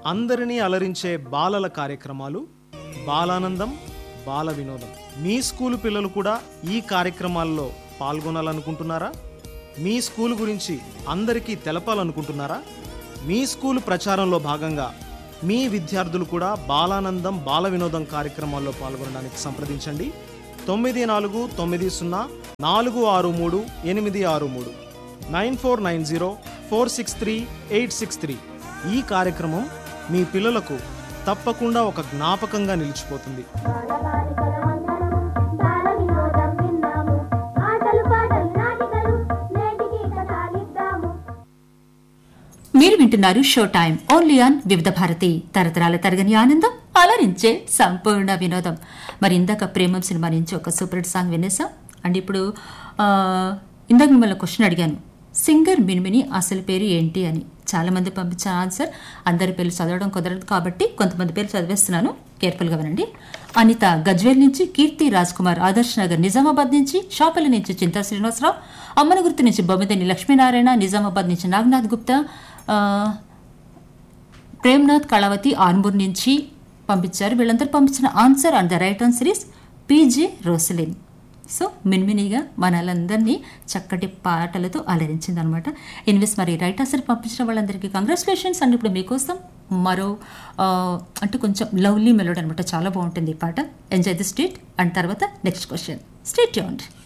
అందరినీ అలరించే బాలల కార్యక్రమాలు బాలానందం బాల వినోదం మీ స్కూలు పిల్లలు కూడా ఈ కార్యక్రమాల్లో పాల్గొనాలనుకుంటున్నారా మీ స్కూలు గురించి అందరికీ తెలపాలనుకుంటున్నారా మీ స్కూలు ప్రచారంలో భాగంగా మీ విద్యార్థులు కూడా బాలానందం బాల వినోదం కార్యక్రమాల్లో పాల్గొనడానికి సంప్రదించండి తొమ్మిది నాలుగు తొమ్మిది సున్నా నాలుగు ఆరు మూడు ఎనిమిది ఆరు మూడు nine four nine zero four six three eight six three ఈ కార్యక్రమం మీ పిల్లలకు తప్పకుండా ఒక జ్ఞాపకంగా నిలిచిపోతుంది బాలబాలికల వందనము, బాల వినోదం విందాము. ఆటలు పాటలు నాటికలు నేటికి కథ నిద్దాము మీరు వింటున్నారు షో టైం ఓన్లీ ఆన్ వివిధ భారతి తరతరాల తరగని ఆనందం అలరించే సంపూర్ణ వినోదం మరి ఇందాక ప్రేమం సినిమా నుంచి ఒక సూపర్ హిట్ సాంగ్ వినేసాం అండ్ ఇప్పుడు ఆ, ఇందాక మిమ్మల్ని క్వశ్చన్ అడిగాను సింగర్ మినిమిని అసలు పేరు ఏంటి అని చాలా మంది పంపించిన ఆన్సర్ అందరి పేర్లు చదవడం కుదరదు కాబట్టి కొంతమంది పేర్లు చదివేస్తున్నాను కేర్ఫుల్గా వినండి అనిత గజ్వేల్ నుంచి కీర్తి రాజ్ కుమార్ ఆదర్శ్ నగర్ నిజామాబాద్ నుంచి షాపల్లి నుంచి చింతా శ్రీనివాసరావు అమ్మనగుర్తి నుంచి బొమ్మిదేని లక్ష్మీనారాయణ నిజామాబాద్ నుంచి నాగనాథ్ గుప్తా ఆ, ప్రేమ్నాథ్ కళావతి ఆన్మూర్ నుంచి పంపించారు వీళ్ళందరూ పంపించిన answer and the right answer is P J Rosaline so మిన్మినిగా మనలందరినీ చక్కటి పాటలతో అలరించిందనమాట ఇన్వెస్ట్ మరి రైట్ ఆన్సర్ పంపించిన వాళ్ళందరికీ కంగ్రాచులేషన్స్ అండ్ ఇప్పుడు మీకోసం మరో ఆ, అంటే కొంచెం లవ్లీ మెలోడ్ అనమాట చాలా బాగుంటుంది ఈ పాట ఎంజాయ్ ది స్ట్రీట్ అండ్ తర్వాత నెక్స్ట్ క్వశ్చన్ స్ట్రీట్ యూండ్